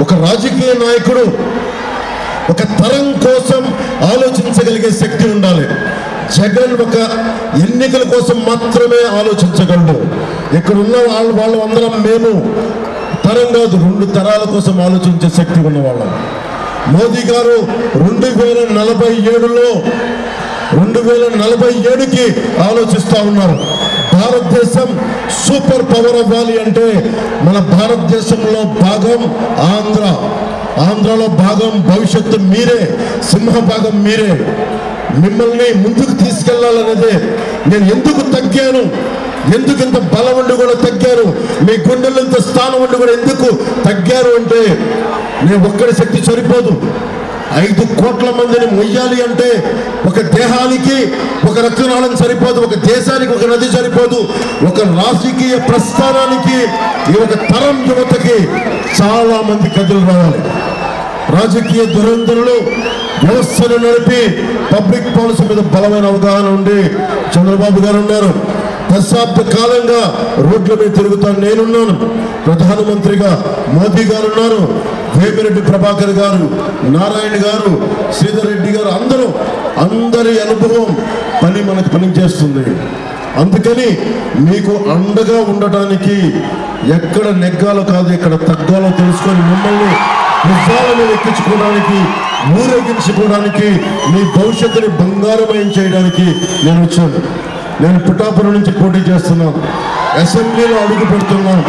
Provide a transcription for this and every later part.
ఒక రాజకీయ నాయకుడు ఒక తరం కోసం ఆలోచించగలిగే శక్తి ఉండాలి జగన్ ఒక ఎన్నికల కోసం మాత్రమే ఆలోచించగలడు ఇక్కడ ఉన్న వాళ్ళు వాళ్ళు అందరం మేము తరం కాదు రెండు తరాల కోసం ఆలోచించే శక్తి ఉన్నవాళ్ళం మోదీ గారు రెండు వేల నలభై ఏడులో రెండు వేల నలభై ఏడుకి ఆలోచిస్తూ ఉన్నారు భారతదేశం సూపర్ పవర్ అవ్వాలి అంటే మన భారతదేశంలో భాగం ఆంధ్ర ఆంధ్రలో భాగం భవిష్యత్తు మీరే సింహ భాగం మీరే మిమ్మల్ని ముందుకు తీసుకెళ్లాలనేదే నేను ఎందుకు తగ్గాను ఎందుకు ఇంత బలం ఉండి కూడా తగ్గారు మీ గుండెల్లో ఇంత స్థానం ఉండి కూడా ఎందుకు తగ్గారు అంటే నేను ఒక్కడి శక్తి సరిపోదు ఐదు కోట్ల మందిని మొయ్యాలి అంటే ఒక దేహానికి ఒక రక్తనాళం సరిపోదు ఒక దేశానికి ఒక నది సరిపోదు ఒక రాజకీయ ప్రస్థానానికి ఈ ఒక తరం యువతకి చాలా మంది కథలు రావాలి రాజకీయ దురంధరులు వ్యవస్థను నడిపి పబ్లిక్ పాలసీ మీద బలమైన అవగాహన ఉండి చంద్రబాబు గారు ఉన్నారు దశాబ్ద కాలంగా రోడ్ల మీద తిరుగుతాను నేనున్నాను ప్రధానమంత్రిగా మోదీ గారు ఉన్నారు వేమిరెడ్డి ప్రభాకర్ గారు నారాయణ గారు శ్రీధర్ రెడ్డి గారు అందరూ అందరి అనుభవం పని మనకు పనిచేస్తుంది అందుకని మీకు అండగా ఉండటానికి ఎక్కడ నెగ్గాలో కాదు ఎక్కడ తగ్గాలో తెలుసుకొని మిమ్మల్ని భుజాల మీద ఎక్కించుకోవడానికి ఊరేగించుకోవడానికి మీ భవిష్యత్తుని బంగారమయం చేయడానికి నేను వచ్చాను నేను పిఠాపురం నుంచి పోటీ చేస్తున్నాను అసెంబ్లీలో అడుగు పెడుతున్నాను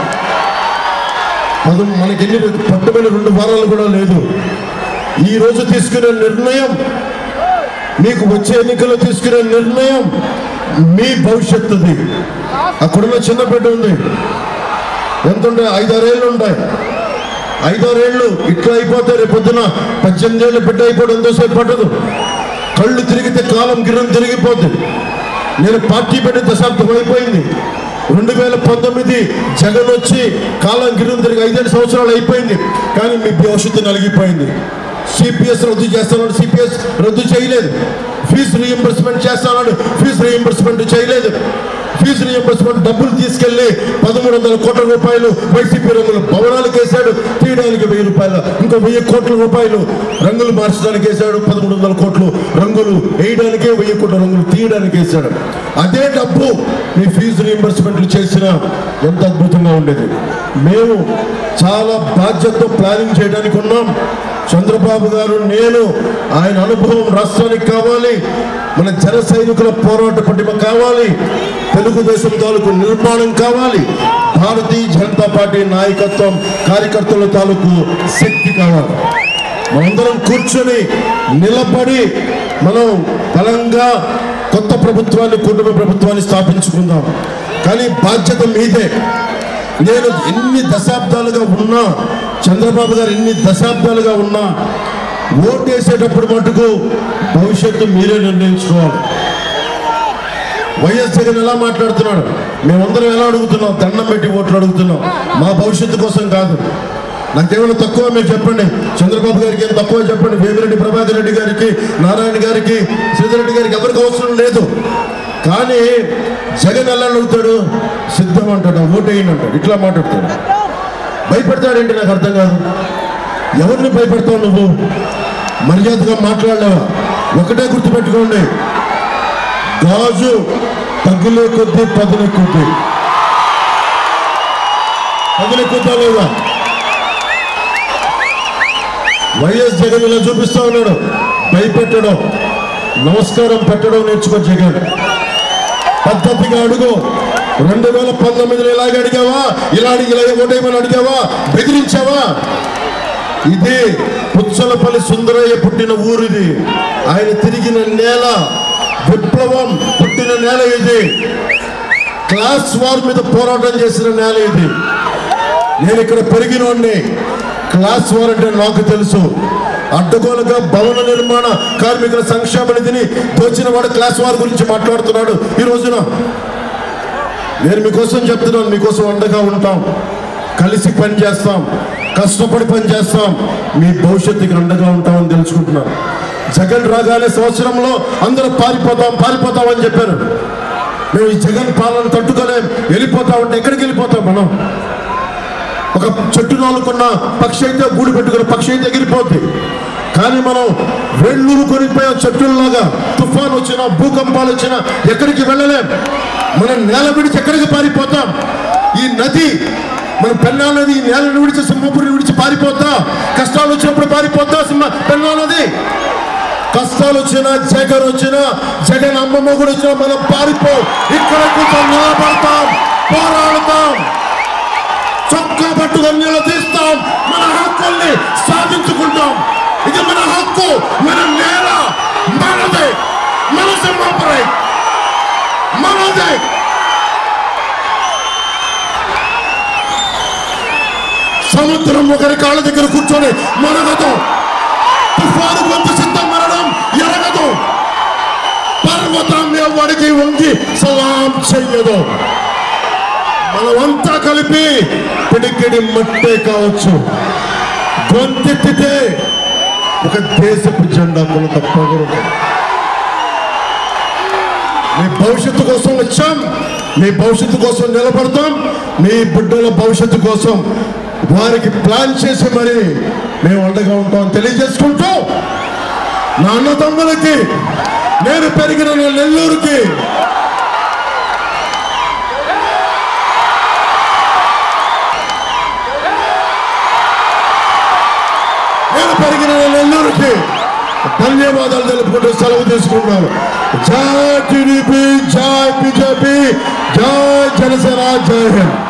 పదు మనకి ఎన్ని పట్టుబడి రెండు వారాలు కూడా లేదు ఈ రోజు తీసుకునే నిర్ణయం మీకు వచ్చే ఎన్నికల్లో తీసుకునే నిర్ణయం మీ భవిష్యత్తుది అక్కడున్న చిన్న బిడ్డ ఉంది ఎంత ఉంటాయి ఐదారేళ్ళు ఉంటాయి ఐదారేళ్ళు ఇట్లా అయిపోతే రేపు పొద్దున పద్దెనిమిది ఏళ్ళు బిడ్డ అయిపోవడం ఎంతోసేపు పట్టదు కళ్ళు తిరిగితే కాలం గిరం తిరిగిపోతుంది నేను పార్టీ పెట్టి దశాబ్దం అయిపోయింది రెండు వేల పంతొమ్మిది జగన్ వచ్చి కాలం గిరం తిరిగి ఐదేడు సంవత్సరాలు అయిపోయింది కానీ మీ భవిష్యత్తు నలిగిపోయింది సిపిఎస్ రద్దు చేస్తానని సిపిఎస్ రద్దు చేయలేదు ఫీజు రీఎంబర్స్మెంట్ చేస్తానని ఫీజు రీఎంబర్స్మెంట్ చేయలేదు ఫీజు రీఎంబర్స్మెంట్ డబ్బులు తీసుకెళ్లి పదమూడు వందల కోట్ల రూపాయలు వైసీపీ రంగులు భవనాలకు వేశాడు తీయడానికి వెయ్యి రూపాయలు ఇంకో వెయ్యి కోట్ల రూపాయలు రంగులు మార్చడానికి వేశాడు పదమూడు వందల కోట్లు రంగులు వేయడానికే వెయ్యి కోట్ల రంగులు తీయడానికి వేశాడు అదే డబ్బు మీ ఫీజు రీఎంబర్స్మెంట్లు చేసిన ఎంత అద్భుతంగా ఉండేది మేము చాలా బాధ్యతతో ప్లానింగ్ చేయడానికి ఉన్నాం చంద్రబాబు గారు నేను ఆయన అనుభవం రాష్ట్రానికి కావాలి మన జన సైనికుల పోరాట పటిమ కావాలి తెలుగుదేశం తాలూకు నిర్మాణం కావాలి భారతీయ జనతా పార్టీ నాయకత్వం కార్యకర్తల తాలూకు శక్తి కావాలి మనందరం కూర్చొని నిలబడి మనం బలంగా కొత్త ప్రభుత్వాన్ని కుటుంబ ప్రభుత్వాన్ని స్థాపించుకుందాం కానీ బాధ్యత మీదే నేను ఎన్ని దశాబ్దాలుగా ఉన్నా చంద్రబాబు గారు ఎన్ని దశాబ్దాలుగా ఉన్నా ఓటేసేటప్పుడు మటుకు భవిష్యత్తు మీరే నిర్ణయించుకోవాలి వైఎస్ జగన్ ఎలా మాట్లాడుతున్నాడు మేమందరం ఎలా అడుగుతున్నాం దండం పెట్టి ఓట్లు అడుగుతున్నాం మా భవిష్యత్తు కోసం కాదు నాకేమైనా తక్కువ మీరు చెప్పండి చంద్రబాబు గారికి ఏం తక్కువ చెప్పండి వేమిరెడ్డి ప్రభాకర్ రెడ్డి గారికి నారాయణ గారికి శ్రీధర్ గారికి ఎవరికి అవసరం లేదు కానీ జగన్ ఎలా అడుగుతాడు సిద్ధం అంటాడు ఓటేయండి అంటాడు ఇట్లా మాట్లాడతాడు భయపెడతాడేంటి నాకు అర్థం కాదు ఎవరిని భయపెడతావు నువ్వు మర్యాదగా మాట్లాడలేవా ఒకటే గుర్తుపెట్టుకోండి గాజు తగ్గులే కొద్దీ పదులే కొద్దీ పదులే కొద్దా లేదా వైఎస్ జగన్ ఇలా చూపిస్తా ఉన్నాడు భయపెట్టడం నమస్కారం పెట్టడం నేర్చుకో జగన్ పద్ధతిగా అడుగు రెండు వేల పంతొమ్మిదిలో ఇలాగ అడిగావా ఇలా అడిగి ఇలా ఓటేయమని అడిగావా బెదిరించావా ఇది పుచ్చలపల్లి సుందరయ్య పుట్టిన ఊరిది ఆయన తిరిగిన నేల విప్లవం పుట్టిన నేల ఇది క్లాస్ వార్ మీద పోరాటం చేసిన నేల ఇది నేను ఇక్కడ పెరిగినోడిని క్లాస్ వార్ అంటే నాకు తెలుసు అడ్డగోలుగా భవన నిర్మాణ కార్మికుల సంక్షేమ నిధిని దోచిన వాడు క్లాస్ వార్ గురించి మాట్లాడుతున్నాడు ఈ రోజున నేను మీకోసం చెప్తున్నాను మీకోసం అండగా ఉంటాం కలిసి పని చేస్తాం కష్టపడి పని చేస్తాం మీ భవిష్యత్తుకి అండగా ఉంటామని తెలుసుకుంటున్నాను జగన్ రాగానే సంవత్సరంలో అందరూ పారిపోతాం పారిపోతాం అని చెప్పారు మేము ఈ జగన్ పాలన తట్టుకోలేం వెళ్ళిపోతా ఉంటే ఎక్కడికి వెళ్ళిపోతాం మనం ఒక ఒక చెట్టు నాలుకున్న పక్షి అయితే గూడు పెట్టుకున్న పక్షి అయితే ఎగిరిపోద్ది కానీ మనం వెళ్ళూరు కొనిపోయే చెట్టుల్లాగా తుఫాన్ వచ్చినా భూకంపాలు వచ్చినా ఎక్కడికి వెళ్ళలేం మనం నేల విడిచి ఎక్కడికి పారిపోతాం ఈ నది మన పెన్నా నది ఈ నేలను విడిచి సింహపురిని విడిచి పారిపోతా కష్టాలు వచ్చినప్పుడు పారిపోతా సింహ పెన్నా నది కష్టాలు వచ్చినా జగన్ వచ్చినా జగన్ అమ్మమ్మ కూడా వచ్చినా మనం పారిపో ఇక్కడ కూర్చొని నిలబడతాం పోరాడతాం చొక్కా పట్టుకొని నిలదీస్తాం మన హక్కుల్ని సాధించుకుంటాం ఇది మన హక్కు మన నేల మనదే మన సింహాపురై మనదే సముద్రం ఒకరి కాళ్ళ దగ్గర కూర్చొని మనగదు తుఫాను కొంత సిద్ధం మరణం ఎరగదు పర్వతం ఎవడికి వంగి సలాం చెయ్యదు మనమంతా కలిపి పిడికిడి మట్టే కావచ్చు గొంతెత్తితే ఒక దేశపు జెండా కొన తప్పకూడదు మీ భవిష్యత్తు కోసం వచ్చాం మీ భవిష్యత్తు కోసం నిలబడతాం మీ బిడ్డల భవిష్యత్తు కోసం వారికి ప్లాన్ చేసి మరి మేము అండగా ఉంటాం తెలియజేసుకుంటూ నా అన్న తమ్ములకి నేను పెరిగిన నా నెల్లూరుకి నేను పెరిగిన నా నెల్లూరుకి ధన్యవాదాలు తెలుపుకుంటూ సెలవు తీసుకుంటాను జై టీడీపీ జై బీజేపీ జై జనసేన జై హింద్